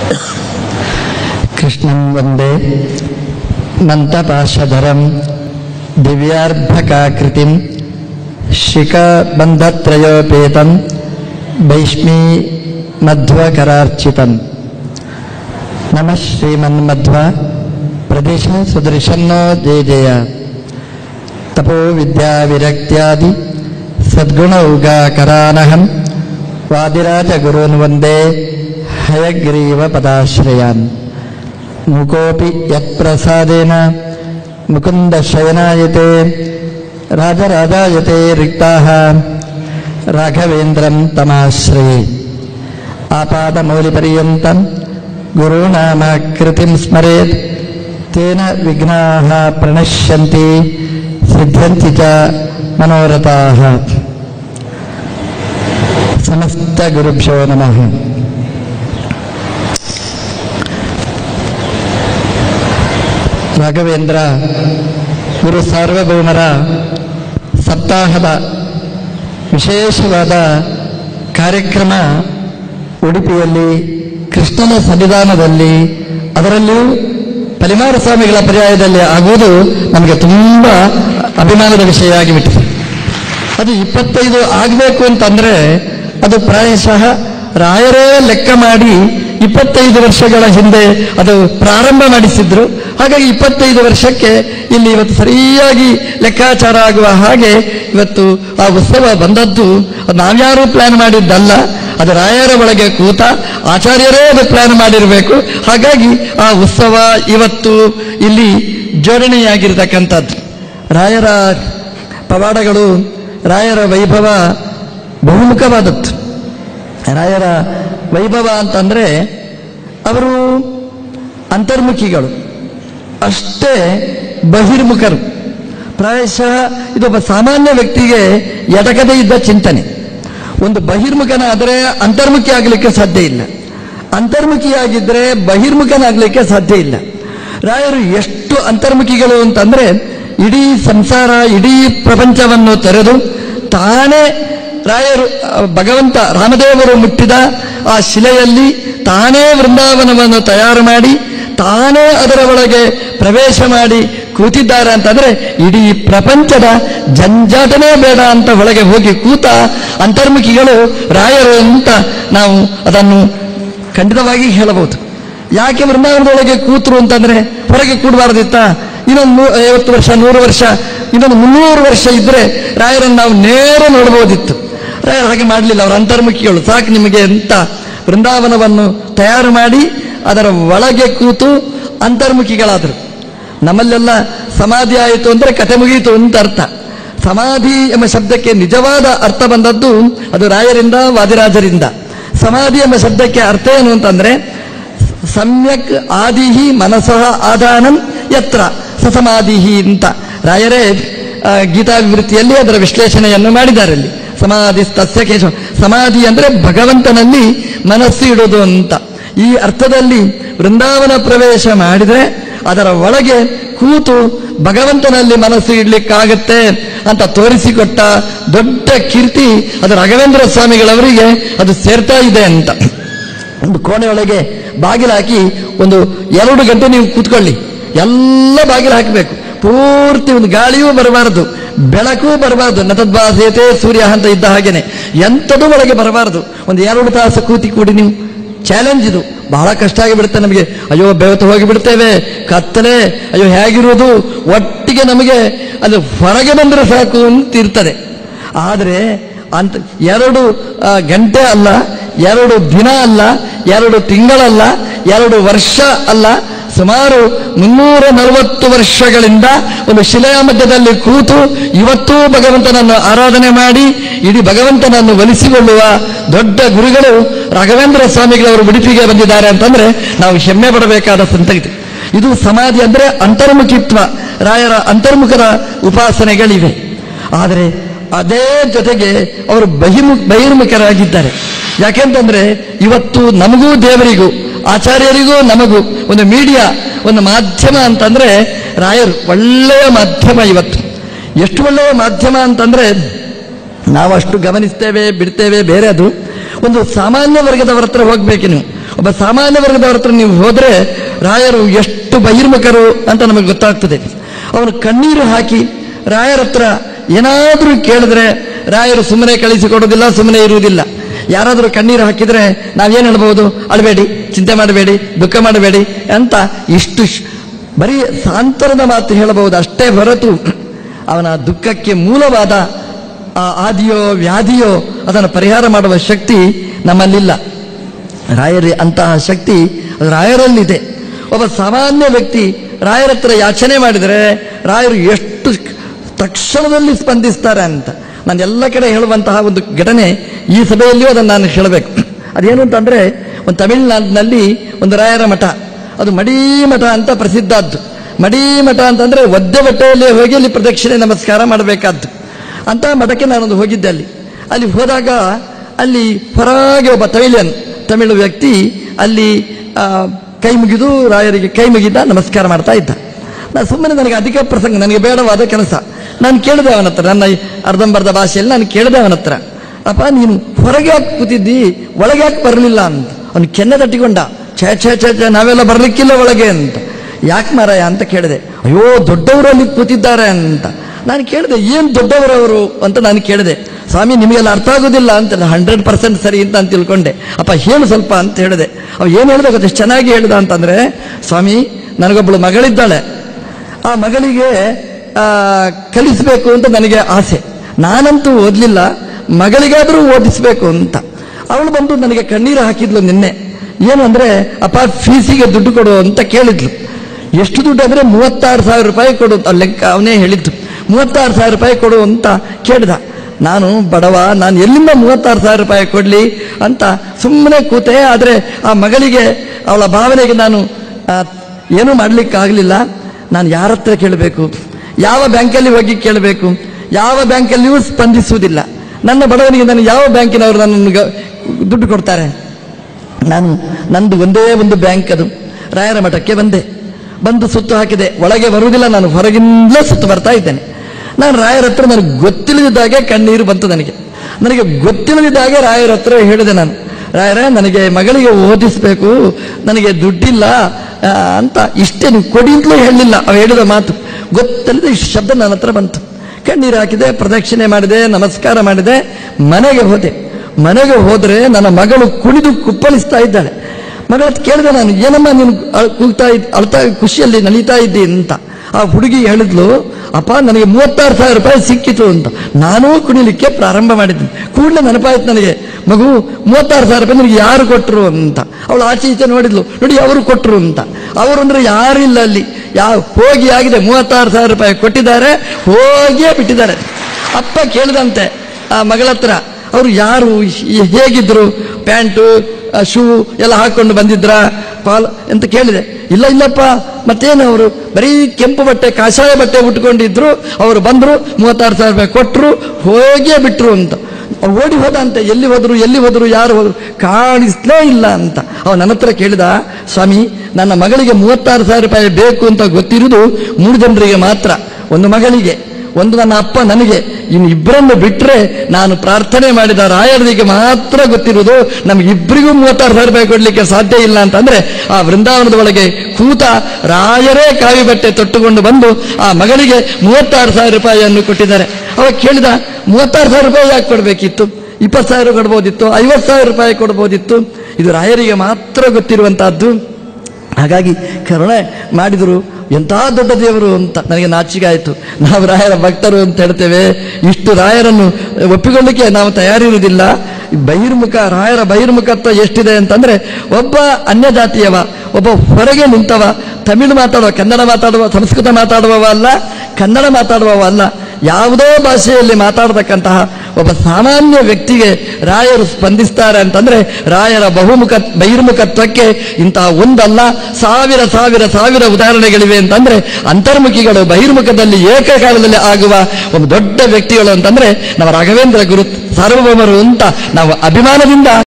ಕೃಷ್ಣಂ ವಂದೇ ಮಂತಪಾಶಧರಂ ದಿವ್ಯಾರ್ಭಕಾಕೃತಿಂ ಶಿಖಬಂಧತ್ರಯೋಪೇತಂ ಭೈಷ್ಮೀ ಮಧ್ವಕರಾರ್ಚಿತಂ ನಮಃ ಶ್ರೀಮನ್ಮಧ್ವ ಪ್ರದೇಶ ಸುದರ್ಶನ್ನೋ ಜಯ ಜಯ ತಪೋ ವಿದ್ಯಾ ವಿರಕ್ತ್ಯಾದಿ ಸದ್ಗುಣ ಉಗಾಕರಾನಹಂ ವಾದಿರಾಜ ಗುರುನ್ ವಂದೇ ಹಯಗ್ರೀವ ಪದಾಶ್ರಯಾನ್ ಮುಕೋಪಿ ಯತ್ಪ್ರಸಾದೇನ ಮುಕುಂದ ಶಯನಾಯತೆ ರಾಜರಾಜಾಯತೆ ರಿಕ್ತಾಃ ರಾಘವೇಂದ್ರಂ ತಮಾಶ್ರಯೇ ಆಪಾದಮೌಲಿಪರ್ಯಂతం ಗುರುನಾಮಕೃತಿಂ ಸ್ಮರೇತ್ ತೇನ ವಿಘ್ನಾಃ ಪ್ರಣಶ್ಯಂತಿ ಸಿದ್ಧ್ಯಂತಿ ಚ ಮನೋರಥಾಃ ಸಮಸ್ತ ಗುರುಭ್ಯೋ ನಮಃ ರಾಘವೇಂದ್ರ ಗುರು ಸಾರ್ವಭೌಮರ ಸಪ್ತಾಹದ ವಿಶೇಷವಾದ ಕಾರ್ಯಕ್ರಮ ಉಡುಪಿಯಲ್ಲಿ ಕೃಷ್ಣನ ಸನ್ನಿಧಾನದಲ್ಲಿ ಅದರಲ್ಲಿಯೂ ಪಲಿಮಾರ ಸ್ವಾಮಿಗಳ ಪರ್ಯಾಯದಲ್ಲಿ ಆಗುವುದು ನಮಗೆ ತುಂಬ ಅಭಿಮಾನದ ವಿಷಯ ಆಗಿಬಿಟ್ಟಿದೆ ಅದು ಇಪ್ಪತ್ತೈದು ಆಗಬೇಕು ಅಂತಂದ್ರೆ ಅದು ಪ್ರಾಯಶಃ ರಾಯರೇ ಲೆಕ್ಕ ಮಾಡಿ ಇಪ್ಪತ್ತೈದು ವರ್ಷಗಳ ಹಿಂದೆ ಅದು ಪ್ರಾರಂಭ ಮಾಡಿಸಿದ್ರು ಹಾಗಾಗಿ ಇಪ್ಪತ್ತೈದು ವರ್ಷಕ್ಕೆ ಇಲ್ಲಿ ಇವತ್ತು ಸರಿಯಾಗಿ ಲೆಕ್ಕಾಚಾರ ಆಗುವ ಹಾಗೆ ಇವತ್ತು ಆ ಉತ್ಸವ ಬಂದದ್ದು ಅದು ನಾವ್ಯಾರೂ ಪ್ಲಾನ್ ಮಾಡಿದ್ದಲ್ಲ ಅದು ರಾಯರ ಒಳಗೆ ಕೂತ ಆಚಾರ್ಯರೇ ಅದು ಪ್ಲಾನ್ ಮಾಡಿರಬೇಕು ಹಾಗಾಗಿ ಆ ಉತ್ಸವ ಇವತ್ತು ಇಲ್ಲಿ ಜೋಡಣೆಯಾಗಿರ್ತಕ್ಕಂಥದ್ದು ರಾಯರ ಪವಾಡಗಳು ರಾಯರ ವೈಭವ ಬಹುಮುಖವಾದದ್ದು ರಾಯರ ವೈಭವ ಅಂತಂದ್ರೆ ಅವರು ಅಂತರ್ಮುಖಿಗಳು ಅಷ್ಟೇ ಬಹಿರ್ಮುಖರು ಪ್ರಾಯಶಃ ಇದೊಬ್ಬ ಸಾಮಾನ್ಯ ವ್ಯಕ್ತಿಗೆ ಎಟಕದೇ ಇದ್ದ ಚಿಂತನೆ ಒಂದು ಬಹಿರ್ಮುಖನಾದರೆ ಅಂತರ್ಮುಖಿ ಆಗಲಿಕ್ಕೆ ಸಾಧ್ಯ ಇಲ್ಲ ಅಂತರ್ಮುಖಿಯಾಗಿದ್ದರೆ ಬಹಿರ್ಮುಖನಾಗಲಿಕ್ಕೆ ಸಾಧ್ಯ ಇಲ್ಲ ರಾಯರು ಎಷ್ಟು ಅಂತರ್ಮುಖಿಗಳು ಅಂತಂದ್ರೆ ಇಡೀ ಸಂಸಾರ ಇಡೀ ಪ್ರಪಂಚವನ್ನು ತೊರೆದು ತಾನೇ ರಾಯರು ಆ, ಭಗವಂತ ರಾಮದೇವರು ಮುಟ್ಟಿದ ಆ ಶಿಲೆಯಲ್ಲಿ ತಾನೇ ವೃಂದಾವನವನ್ನು ತಯಾರು ಮಾಡಿ ತಾನೇ ಅದರ ಒಳಗೆ ಪ್ರವೇಶ ಮಾಡಿ ಕೂತಿದ್ದಾರೆ ಅಂತಂದ್ರೆ ಇಡೀ ಪ್ರಪಂಚದ ಜಂಜಾಟನೇ ಬೇಡ ಅಂತ ಒಳಗೆ ಹೋಗಿ ಕೂತ ಅಂತರ್ಮುಖಿಗಳು ರಾಯರು ಅಂತ ನಾವು ಅದನ್ನು ಖಂಡಿತವಾಗಿ ಹೇಳಬಹುದು ಯಾಕೆ ವೃಂದಾವನದೊಳಗೆ ಕೂತರು ಅಂತಂದ್ರೆ ಹೊರಗೆ ಕೂಡಬಾರ್ದಿತ್ತ ಇನ್ನೊಂದು ನೂ- ಐವತ್ತು ವರ್ಷ ನೂರು ವರ್ಷ ಇನ್ನೊಂದು ಮುನ್ನೂರು ವರ್ಷ ಇದ್ರೆ ರಾಯರನ್ನು ನಾವು ನೇರ ನೋಡ್ಬೋದಿತ್ತು ರಾಯರು ಹಾಗೆ ಮಾಡಲಿಲ್ಲ ಅವರ ಅಂತರ್ಮುಖಿಗಳು ಸಾಕು ನಿಮಗೆ ಅಂತ ವೃಂದಾವನವನ್ನು ತಯಾರು ಮಾಡಿ ಅದರ ಒಳಗೆ ಕೂತು ಅಂತರ್ಮುಖಿಗಳಾದರು ನಮ್ಮಲ್ಲೆಲ್ಲ ಸಮಾಧಿ ಆಯಿತು ಅಂದ್ರೆ ಕತೆ ಮುಗಿಯಿತು ಅಂತ ಅರ್ಥ ಸಮಾಧಿ ಎಂಬ ಶಬ್ದಕ್ಕೆ ನಿಜವಾದ ಅರ್ಥ ಬಂದದ್ದು ಅದು ರಾಯರಿಂದ ವಾದಿರಾಜರಿಂದ ಸಮಾಧಿ ಎಂಬ ಶಬ್ದಕ್ಕೆ ಅರ್ಥ ಏನು ಅಂತಂದ್ರೆ ಸಮ್ಯಕ್ ಆದಿಹಿ ಮನಸಃ ಆದಾನಂ ಯತ್ರ ಸಸಮಾಧಿಹಿ ಅಂತ ರಾಯರೇ ಆ, ಗೀತಾವಿವೃತ್ತಿಯಲ್ಲಿ ಅದರ ವಿಶ್ಲೇಷಣೆಯನ್ನು ಮಾಡಿದ್ದಾರೆ ಅಲ್ಲಿ ಸಮಾಧಿ ತಸ್ಯ ಕೇಶವ ಸಮಾಧಿ ಅಂದ್ರೆ ಭಗವಂತನಲ್ಲಿ ಮನಸ್ಸು ಇಡೋದು ಅಂತ ಈ ಅರ್ಥದಲ್ಲಿ ವೃಂದಾವನ ಪ್ರವೇಶ ಮಾಡಿದ್ರೆ ಅದರ ಒಳಗೆ ಕೂತು ಭಗವಂತನಲ್ಲಿ ಮನಸ್ಸು ಇಡ್ಲಿಕ್ಕಾಗತ್ತೆ ಅಂತ ತೋರಿಸಿಕೊಟ್ಟ ದೊಡ್ಡ ಕೀರ್ತಿ ಅದು ರಾಘವೇಂದ್ರ ಸ್ವಾಮಿಗಳವರಿಗೆ ಅದು ಸೇರ್ತಾ ಇದೆ ಅಂತ ಒಂದು ಕೋಣೆಯೊಳಗೆ ಬಾಗಿಲು ಹಾಕಿ ಒಂದು ಎರಡು ಗಂಟೆ ನೀವು ಕೂತ್ಕೊಳ್ಳಿ ಎಲ್ಲ ಬಾಗಿಲು ಹಾಕಬೇಕು ಪೂರ್ತಿ ಒಂದು ಗಾಳಿಯೂ ಬರಬಾರದು ಬೆಳಕು ಬರಬಾರದು ನತದ್ವಾಸೇತೆ ಸೂರ್ಯ ಅಂತ ಇದ್ದ ಹಾಗೇನೆ ಎಂಥದೂ ಒಳಗೆ ಬರಬಾರದು ಒಂದು ಎರಡು ತಾಸು ಕೂತಿ ಕೂಡಿ ನೀವು ಚಾಲೆಂಜ್ ಇದು ಬಹಳ ಕಷ್ಟ ಆಗಿಬಿಡುತ್ತೆ ನಮಗೆ ಅಯ್ಯೋ ಬೆವತ್ತು ಹೋಗಿ ಬಿಡ್ತೇವೆ ಕತ್ತಲೆ ಅಯ್ಯೋ ಹೇಗಿರುವುದು ಒಟ್ಟಿಗೆ ನಮಗೆ ಅದು ಹೊರಗೆ ಬಂದರೆ ಸಾಕು ಅಂತ ಇರ್ತದೆ ಆದರೆ ಅಂತ ಎರಡು ಆ, ಗಂಟೆ ಅಲ್ಲ ಎರಡು ದಿನ ಅಲ್ಲ ಎರಡು ತಿಂಗಳಲ್ಲ ಎರಡು ವರ್ಷ ಅಲ್ಲ ಸುಮಾರು ಮುನ್ನೂರ ನಲವತ್ತು ವರ್ಷಗಳಿಂದ ಒಂದು ಶಿಲೆಯ ಮಧ್ಯದಲ್ಲಿ ಕೂತು ಇವತ್ತೂ ಭಗವಂತನನ್ನು ಆರಾಧನೆ ಮಾಡಿ ಇಡೀ ಭಗವಂತನನ್ನು ಒಲಿಸಿಕೊಳ್ಳುವ ದೊಡ್ಡ ಗುರುಗಳು ರಾಘವೇಂದ್ರ ಸ್ವಾಮಿಗಳವರು ಉಡುಪಿಗೆ ಬಂದಿದ್ದಾರೆ ಅಂತಂದ್ರೆ ನಾವು ಹೆಮ್ಮೆ ಪಡಬೇಕಾದ ಸಂತಗಿದೆ ಇದು ಸಮಾಧಿ ಅಂದ್ರೆ ಅಂತರ್ಮುಖಿತ್ವ ರಾಯರ ಅಂತರ್ಮುಖದ ಉಪಾಸನೆಗಳಿವೆ ಆದರೆ ಅದೇ ಜೊತೆಗೆ ಅವರು ಬಹಿರ್ಮು ಬಹಿರ್ಮುಖರಾಗಿದ್ದಾರೆ ಯಾಕೆಂತಂದ್ರೆ ಇವತ್ತು ನಮಗೂ ದೇವರಿಗೂ ಆಚಾರ್ಯರಿಗೂ ನಮಗೂ ಒಂದು ಮೀಡಿಯಾ ಒಂದು ಮಾಧ್ಯಮ ಅಂತಂದ್ರೆ ರಾಯರು ಒಳ್ಳೆಯ ಮಾಧ್ಯಮ ಇವತ್ತು ಎಷ್ಟು ಒಳ್ಳೆಯ ಮಾಧ್ಯಮ ಅಂತಂದ್ರೆ ನಾವು ಅಷ್ಟು ಗಮನಿಸ್ತೇವೆ ಬಿಡ್ತೇವೆ ಬೇರೆ ಅದು ಒಂದು ಸಾಮಾನ್ಯ ವರ್ಗದವರ ಹತ್ರ ಹೋಗ್ಬೇಕು ನೀವು ಒಬ್ಬ ಸಾಮಾನ್ಯ ವರ್ಗದವರ ಹತ್ರ ನೀವು ಹೋದ್ರೆ ರಾಯರು ಎಷ್ಟು ಬಹಿರ್ಮುಖರು ಅಂತ ನಮಗೆ ಗೊತ್ತಾಗ್ತದೆ ಅವನು ಕಣ್ಣೀರು ಹಾಕಿ ರಾಯರ ಹತ್ರ ಏನಾದರೂ ಕೇಳಿದ್ರೆ ರಾಯರು ಸುಮ್ಮನೆ ಕಳಿಸಿಕೊಡೋದಿಲ್ಲ ಸುಮ್ಮನೆ ಇರುವುದಿಲ್ಲ ಯಾರಾದರೂ ಕಣ್ಣೀರು ಹಾಕಿದ್ರೆ ನಾವೇನು ಹೇಳ್ಬೋದು ಅಳಬೇಡಿ ಚಿಂತೆ ಮಾಡಬೇಡಿ ದುಃಖ ಮಾಡಬೇಡಿ ಅಂತ ಇಷ್ಟು ಶ್- ಬರೀ ಸಾಂತ್ವನದ ಮಾತು ಹೇಳಬಹುದು ಅಷ್ಟೇ ಹೊರತು ಅವನ ದುಃಖಕ್ಕೆ ಮೂಲವಾದ ಆ ಆದಿಯೋ ವ್ಯಾಧಿಯೋ ಅದನ್ನು ಪರಿಹಾರ ಮಾಡುವ ಶಕ್ತಿ ನಮ್ಮಲ್ಲಿಲ್ಲ ರಾಯರಿ ಅಂತಹ ಶಕ್ತಿ ಅದು ರಾಯರಲ್ಲಿದೆ ಒಬ್ಬ ಸಾಮಾನ್ಯ ವ್ಯಕ್ತಿ ರಾಯರ ಹತ್ರ ಯಾಚನೆ ಮಾಡಿದರೆ ರಾಯರು ಎಷ್ಟು ತಕ್ಷಣದಲ್ಲಿ ಸ್ಪಂದಿಸ್ತಾರೆ ಅಂತ ನಾನು ಎಲ್ಲ ಕಡೆ ಹೇಳುವಂತಹ ಒಂದು ಘಟನೆ ಈ ಸಭೆಯಲ್ಲಿಯೂ ಅದನ್ನು ನಾನು ಹೇಳಬೇಕು ಅದೇನು ಅಂತಂದ್ರೆ ಒಂದು ತಮಿಳುನಾಡಿನಲ್ಲಿ ಒಂದು ರಾಯರ ಮಠ ಅದು ಮಡೀ ಮಠ ಅಂತ ಪ್ರಸಿದ್ಧದ್ದು ಮಡೀ ಮಠ ಅಂತಂದ್ರೆ ಒದ್ದೆ ಬಟ್ಟೆಯಲ್ಲಿ ಹೋಗಿ ಅಲ್ಲಿ ಪ್ರದಕ್ಷಿಣೆ ನಮಸ್ಕಾರ ಮಾಡಬೇಕಾದ್ದು ಅಂತ ಮಠಕ್ಕೆ ನಾನೊಂದು ಹೋಗಿದ್ದೆ ಅಲ್ಲಿ ಅಲ್ಲಿ ಹೋದಾಗ ಅಲ್ಲಿ ಹೊರಗೆ ಒಬ್ಬ ತಮಿಳಿಯನ್ ತಮಿಳು ವ್ಯಕ್ತಿ ಅಲ್ಲಿ ಆ, ಕೈ ಮುಗಿದು ರಾಯರಿಗೆ ಕೈ ಮುಗಿದ ನಮಸ್ಕಾರ ಮಾಡ್ತಾ ಇದ್ದ ನಾನು ಸುಮ್ಮನೆ ನನಗೆ ಅಧಿಕ ಪ್ರಸಂಗ ನನಗೆ ಬೇಡವಾದ ಕೆಲಸ ನಾನು ಕೇಳಿದೆ ಅವನ ಹತ್ರ ನನ್ನ ಈ ಅರ್ಧಂಬರ್ಧ ಭಾಷೆಯಲ್ಲಿ ನಾನು ಕೇಳಿದೆ ಅವನ ಹತ್ರ ಅಪ್ಪ ನೀನು ಹೊರಗೆ ಯಾಕೆ ಕೂತಿದ್ದಿ ಒಳಗೆ ಯಾಕೆ ಬರಲಿಲ್ಲ ಅಂತ ಅವನು ಕೆನ್ನೆ ತಟ್ಟಿಕೊಂಡ ಛೇ ಛೇ ಛೇ ಛೇ ನಾವೆಲ್ಲ ಬರ್ಲಿಕ್ಕಿಲ್ಲ ಒಳಗೆ ಅಂತ ಯಾಕೆ ಮಾರಾಯ ಅಂತ ಕೇಳಿದೆ ಅಯ್ಯೋ ದೊಡ್ಡವರು ಅಲ್ಲಿ ಕೂತಿದ್ದಾರೆ ಅಂತ ನಾನು ಕೇಳಿದೆ ಏನು ದೊಡ್ಡವರವರು ಅಂತ ನಾನು ಕೇಳಿದೆ ಸ್ವಾಮಿ ನಿಮಗೆಲ್ಲ ಅರ್ಥ ಆಗೋದಿಲ್ಲ ಅಂತ ಹಂಡ್ರೆಡ್ ಪರ್ಸೆಂಟ್ ಸರಿ ಅಂತ ಅಂತ ತಿಳ್ಕೊಂಡೆ ಅಪ್ಪ ಹೇಳು ಸ್ವಲ್ಪ ಅಂತ ಹೇಳಿದೆ ಅವ ಏನು ಹೇಳಿದೆ ಗೊತ್ತ ಎಷ್ಟು ಚೆನ್ನಾಗಿ ಹೇಳಿದ ಅಂತಂದ್ರೆ ಸ್ವಾಮಿ ನನಗೊಬ್ಬಳು ಮಗಳಿದ್ದಾಳೆ ಆ ಮಗಳಿಗೆ ಆ, ಕಲಿಸಬೇಕು ಅಂತ ನನಗೆ ಆಸೆ ನಾನಂತೂ ಓದಲಿಲ್ಲ ಮಗಳಿಗಾದರೂ ಓದಿಸ್ಬೇಕು ಅಂತ ಅವಳು ಬಂದು ನನಗೆ ಕಣ್ಣೀರು ಹಾಕಿದ್ಲು ನಿನ್ನೆ ಏನು ಅಂದ್ರೆ ಅಪ್ಪ ಫೀಸಿಗೆ ದುಡ್ಡು ಕೊಡು ಅಂತ ಕೇಳಿದ್ಲು ಎಷ್ಟು ದುಡ್ಡು ಅಂದ್ರೆ ಮೂವತ್ತಾರು ಸಾವಿರ ರೂಪಾಯಿ ಕೊಡು ಅಂತ ಲೆಕ್ಕ ಅವನೇ ಹೇಳಿದ್ದು ಮೂವತ್ತಾರು ಸಾವಿರ ರೂಪಾಯಿ ಕೊಡು ಅಂತ ಕೇಳಿದ ನಾನು ಬಡವ ನಾನು ಎಲ್ಲಿಂದ ಮೂವತ್ತಾರು ಸಾವಿರ ರೂಪಾಯಿ ಕೊಡ್ಲಿ ಅಂತ ಸುಮ್ಮನೆ ಕೂತೆ ಆದರೆ ಆ ಮಗಳಿಗೆ ಅವಳ ಭಾವನೆಗೆ ನಾನು ಆ, ಏನೂ ಮಾಡಲಿಕ್ಕಾಗಲಿಲ್ಲ ನಾನು ಯಾರ ಹತ್ರ ಕೇಳಬೇಕು ಯಾವ ಬ್ಯಾಂಕಲ್ಲಿ ಹೋಗಿ ಕೇಳಬೇಕು ಯಾವ ಬ್ಯಾಂಕಲ್ಲಿಯೂ ಸ್ಪಂದಿಸುವುದಿಲ್ಲ ನನ್ನ ಬಡವನಿಗೆ ನಾನು ಯಾವ ಬ್ಯಾಂಕಿನವರು ನನ್ನನ್ನು ಗ- ದುಡ್ಡು ಕೊಡ್ತಾರೆ ನಾನು ನಂದು ಒಂದೇ ಒಂದು ಬ್ಯಾಂಕ್ ಅದು ರಾಯರ ಮಠಕ್ಕೆ ಬಂದೆ ಬಂದು ಸುತ್ತು ಹಾಕಿದೆ ಒಳಗೆ ಬರುವುದಿಲ್ಲ ನಾನು ಹೊರಗಿಂದಲೇ ಸುತ್ತು ಬರ್ತಾ ಇದ್ದೇನೆ ನಾನು ರಾಯರ ಹತ್ರ ನನಗೆ ಗೊತ್ತಿಲ್ಲದಿದ್ದಾಗೆ ಕಣ್ಣೀರು ಬಂತು ನನಗೆ ನನಗೆ ಗೊತ್ತಿಲ್ಲದಿದ್ದಾಗೆ ರಾಯರ ಹತ್ರ ಹೇಳಿದೆ ನಾನು ರಾಯರೇ ನನಗೆ ಮಗಳಿಗೆ ಓದಿಸ್ಬೇಕು ನನಗೆ ದುಡ್ಡಿಲ್ಲ ಆ, ಅಂತ ಇಷ್ಟೇ ನೀವು ಕೊಡಿ ಅಂತಲೂ ಹೇಳಲಿಲ್ಲ ಅವ ಹೇಳಿದ ಮಾತು ಗೊತ್ತಿಲ್ಲದೆ ಇಷ್ಟು ಶಬ್ದ ನನ್ನ ಹತ್ರ ಬಂತು ಕಣ್ಣೀರು ಹಾಕಿದೆ ಪ್ರದಕ್ಷಿಣೆ ಮಾಡಿದೆ ನಮಸ್ಕಾರ ಮಾಡಿದೆ ಮನೆಗೆ ಹೋದೆ ಮನೆಗೆ ಹೋದ್ರೆ ನನ್ನ ಮಗಳು ಕುಣಿದು ಕುಪ್ಪಳಿಸ್ತಾ ಇದ್ದಾಳೆ ಮಗಳ ಕೇಳಿದೆ ನಾನು ಏನಮ್ಮ ನೀನು ಅಳ್- ಕೂಗ್ತಾ ಇದ್ ಅಳ್ತಾ ಖುಷಿಯಲ್ಲಿ ನಲಿತಾ ಇದ್ದಿ ಅಂತ ಆ ಹುಡುಗಿ ಹೇಳಿದ್ಲು ಅಪ್ಪ ನನಗೆ ಮೂವತ್ತಾರು ಸಾವಿರ ರೂಪಾಯಿ ಸಿಕ್ಕಿತು ಅಂತ ನಾನೂ ಕುಣಿಲಿಕ್ಕೆ ಪ್ರಾರಂಭ ಮಾಡಿದ್ದೀನಿ ಕೂಡಲೇ ನೆನಪಾಯ್ತು ನನಗೆ ಮಗು ಮೂವತ್ತಾರು ಸಾವಿರ ರೂಪಾಯಿ ನನಗೆ ಯಾರು ಕೊಟ್ಟರು ಅಂತ ಅವಳು ಆಚೆ ಈಚೆ ನೋಡಿದ್ಲು ನೋಡಿ ಅವರು ಕೊಟ್ಟರು ಅಂತ ಅವರು ಅಂದ್ರೆ ಯಾರು ಇಲ್ಲ ಅಲ್ಲಿ ಯಾವ ಹೋಗಿ ಆಗಿದೆ ಮೂವತ್ತಾರು ಸಾವಿರ ರೂಪಾಯಿ ಕೊಟ್ಟಿದ್ದಾರೆ ಹೋಗಿಯೇ ಬಿಟ್ಟಿದ್ದಾರೆ ಅಪ್ಪ ಕೇಳಿದಂತೆ ಆ ಮಗಳ ಹತ್ರ ಅವರು ಯಾರು ಈ- ಹೇಗಿದ್ರು ಪ್ಯಾಂಟು ಆ, ಶೂ ಎಲ್ಲ ಹಾಕೊಂಡು ಬಂದಿದ್ರ ಪಾಲ್ ಅಂತ ಕೇಳಿದೆ ಇಲ್ಲ ಇಲ್ಲಪ್ಪ ಮತ್ತೇನು ಅವರು ಬರೀ ಕೆಂಪು ಬಟ್ಟೆ ಕಾಷಾಯ ಬಟ್ಟೆ ಉಟ್ಕೊಂಡಿದ್ರು ಅವರು ಬಂದ್ರು ಮೂವತ್ತಾರು ಸಾವಿರ ರೂಪಾಯಿ ಕೊಟ್ಟರು ಹೋಗೇ ಬಿಟ್ರು ಅಂತ ಅವ್ರು ಓಡಿ ಹೋದ ಅಂತ ಎಲ್ಲಿ ಹೋದ್ರು ಎಲ್ಲಿ ಹೋದ್ರು ಯಾರು ಹೋದ್ರು ಕಾಣಿಸ್ಲೇ ಇಲ್ಲ ಅಂತ ಅವ ನನ್ನ ಹತ್ರ ಕೇಳಿದ ಸ್ವಾಮಿ ನನ್ನ ಮಗಳಿಗೆ ಮೂವತ್ತಾರು ಸಾವಿರ ರೂಪಾಯಿ ಬೇಕು ಅಂತ ಗೊತ್ತಿರುವುದು ಮೂರು ಜನರಿಗೆ ಮಾತ್ರ ಒಂದು ಮಗಳಿಗೆ ಒಂದು ನನ್ನ ಅಪ್ಪ ನನಗೆ ಇನ್ನು ಇಬ್ಬರನ್ನು ಬಿಟ್ಟರೆ ನಾನು ಪ್ರಾರ್ಥನೆ ಮಾಡಿದ ರಾಯರಿಗೆ ಮಾತ್ರ ಗೊತ್ತಿರುವುದು ನಮಗಿಬ್ಬರಿಗೂ ಮೂವತ್ತಾರು ಸಾವಿರ ರೂಪಾಯಿ ಕೊಡಲಿಕ್ಕೆ ಸಾಧ್ಯ ಇಲ್ಲ ಅಂತಂದ್ರೆ ಆ ವೃಂದಾವನದ ಒಳಗೆ ಕೂತ ರಾಯರೇ ಕಾವಿ ಬಟ್ಟೆ ತೊಟ್ಟುಕೊಂಡು ಬಂದು ಆ ಮಗಳಿಗೆ ಮೂವತ್ತಾರು ಸಾವಿರ ರೂಪಾಯಿಯನ್ನು ಕೊಟ್ಟಿದ್ದಾರೆ ಅವಾಗ ಕೇಳಿದ ಮೂವತ್ತಾರು ಸಾವಿರ ರೂಪಾಯಿ ಯಾಕೆ ಕೊಡಬೇಕಿತ್ತು ಇಪ್ಪತ್ತು ಸಾವಿರ ಕೊಡ್ಬೋದಿತ್ತು ಐವತ್ತು ಸಾವಿರ ರೂಪಾಯಿ ಕೊಡ್ಬೋದಿತ್ತು ಇದು ರಾಯರಿಗೆ ಮಾತ್ರ ಗೊತ್ತಿರುವಂತಹದ್ದು ಹಾಗಾಗಿ ಕರುಣೆ ಮಾಡಿದರು ಎಂಥ ದೊಡ್ಡ ದೇವರು ಅಂತ ನನಗೆ ನಾಚಿಕೆ ಆಯಿತು ನಾವು ರಾಯರ ಭಕ್ತರು ಅಂತ ಹೇಳ್ತೇವೆ ಇಷ್ಟು ರಾಯರನ್ನು ಒಪ್ಪಿಕೊಳ್ಳಿಕ್ಕೆ ನಾವು ತಯಾರಿರುವುದಿಲ್ಲ ಬಹಿರ್ಮುಖ ರಾಯರ ಬಹಿರ್ಮುಖತ್ವ ಎಷ್ಟಿದೆ ಅಂತಂದ್ರೆ ಒಬ್ಬ ಅನ್ಯ ಜಾತಿಯವ ಒಬ್ಬ ಹೊರಗೆ ನಿಂತವ ತಮಿಳು ಮಾತಾಡುವ ಕನ್ನಡ ಮಾತಾಡುವ ಸಂಸ್ಕೃತ ಮಾತಾಡುವವ ಅಲ್ಲ ಕನ್ನಡ ಮಾತಾಡುವವ ಅಲ್ಲ ಯಾವುದೋ ಭಾಷೆಯಲ್ಲಿ ಮಾತಾಡತಕ್ಕಂತಹ ಒಬ್ಬ ಸಾಮಾನ್ಯ ವ್ಯಕ್ತಿಗೆ ರಾಯರು ಸ್ಪಂದಿಸ್ತಾರೆ ಅಂತಂದ್ರೆ ರಾಯರ ಬಹುಮುಖ ಬಹಿರ್ಮುಖತ್ವಕ್ಕೆ ಇಂತಹ ಒಂದಲ್ಲ ಸಾವಿರ ಸಾವಿರ ಸಾವಿರ ಉದಾಹರಣೆಗಳಿವೆ ಅಂತಂದ್ರೆ ಅಂತರ್ಮುಖಿಗಳು ಬಹಿರ್ಮುಖದಲ್ಲಿ ಏಕಕಾಲದಲ್ಲಿ ಆಗುವ ಒಬ್ಬ ದೊಡ್ಡ ವ್ಯಕ್ತಿಗಳು ಅಂತಂದ್ರೆ ನಮ್ಮ ರಾಘವೇಂದ್ರ ಗುರು ಸಾರ್ವಭೌಮರು ಅಂತ ನಾವು ಅಭಿಮಾನದಿಂದ